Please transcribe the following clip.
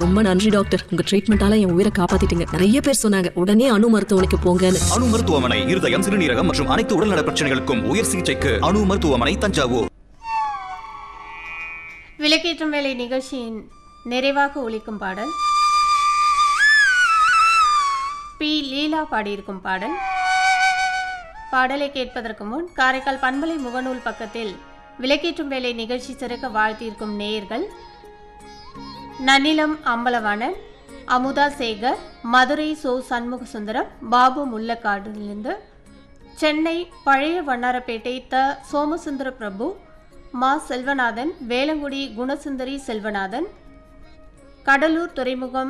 ரொம்ப நன்றி டாக்டர் உங்க ட்ரீட்மெண்டால என் உயிரை காப்பாத்திட்டீங்க நிறைய பேர் சொன்னாங்க உடனே அணு மருத்துவமனைக்கு போங்கன்னு அணு மருத்துவமனை இருதயம் சிறுநீரகம் மற்றும் அனைத்து உடல்நல பிரச்சனைகளுக்கும் உயர் சிகிச்சைக்கு அணு மருத்துவமனை தஞ்சாவூர் விளக்கேற்றும் வேலை நிகழ்ச்சியின் நிறைவாக ஒலிக்கும் பாடல் பி லீலா பாடியிருக்கும் பாடல் பாடலை கேட்பதற்கு முன் காரைக்கால் பண்பலை முகநூல் பக்கத்தில் விளக்கேற்றும் வேலை நிகழ்ச்சி சிறக்க வாழ்த்தியிருக்கும் நேயர்கள் நன்னிலம் அம்பலவாணன் அமுதா சேகர் மதுரை சோ சண்முக சுந்தரம் பாபு முல்லக்காடிலிருந்து சென்னை பழைய வண்ணாரப்பேட்டை த சோமசுந்தர பிரபு மா செல்வநாதன் வேலங்குடி குணசுந்தரி செல்வநாதன் கடலூர் துறைமுகம்